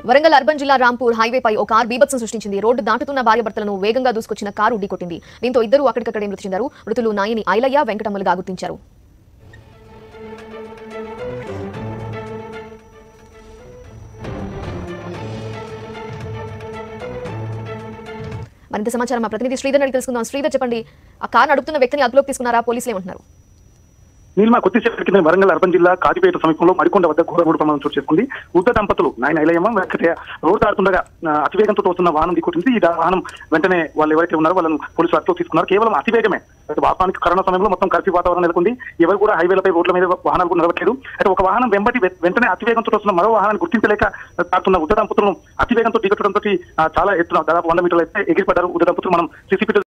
Warangal urban జిల్లా రాంపూర్ హైవేపై ఓ car బీభత్సం సృష్టించింది రోడ్డు దాటుతున్న భార్యాభర్తలను వేగంగా దూసుకొచ్చిన కారు ఢీకొట్టింది దీంతో ఇద్దరు అక్కడికక్కడే మృతి చెందారు మృతులు నాయని ఐలయ్య వెంకటమ్మలుగా గుర్తించారు మరింత సమాచారం మా ప్రతినిధి శ్రీధర్ అడిగి తెలుసుకుందాం శ్రీధర్ చెప్పండి ఆ కార్ నడుపుతున్న వ్యక్తిని అదుపులోకి తీసుకున్నారా పోలీసులు ఏమంటున్నారు నీలిమ కొద్దిసేపటి కింద వరంగల్ అర్బన్ జిల్లా కాజిపేట సమీపంలో మరికొండ వద్ద ఘోర రోడ్డు ప్రమాదం చోటు చేసుకుంది వృద్ధ దంపతులు నాయన ఇలయమ్మ వెంకటయ్య రోడ్డు దాటుతుండగా ఆ, అతివేగంతో తోస్తున్న వాహనం దిక్కొట్టింది ఈ దా- వాహనం వెంటనే వాళ్ళు ఎవరైతే ఉన్నారో వాళ్ళని పోలీసులు అదుపులోకి తీసుకున్నారు కేవలం అతివేగమే అయితే వాస్తవానికి కరోనా సమయంలో మొత్తం కర్ఫ్యూ వాతావరణం నెలకొంది ఎవరు కూడా హైవేలపై రోడ్ల మీద వాహనాలు కూడా నడవట్లేదు అయితే ఒక వాహనం వెంబడి వె- వెంటనే అతివేగంతో వస్తున్న మరో వాహనాన్ని గుర్తించలేక తాకుతున్న వృద్ధ దంపతులను అతివేగంతో దిగొట్టడంతో చాలా ఎత్తున దాదాపు వంద మీటర్లు అయితే ఎగిరిపడ్డారు వృద్ధ దంపతులు మనం సీసీపీ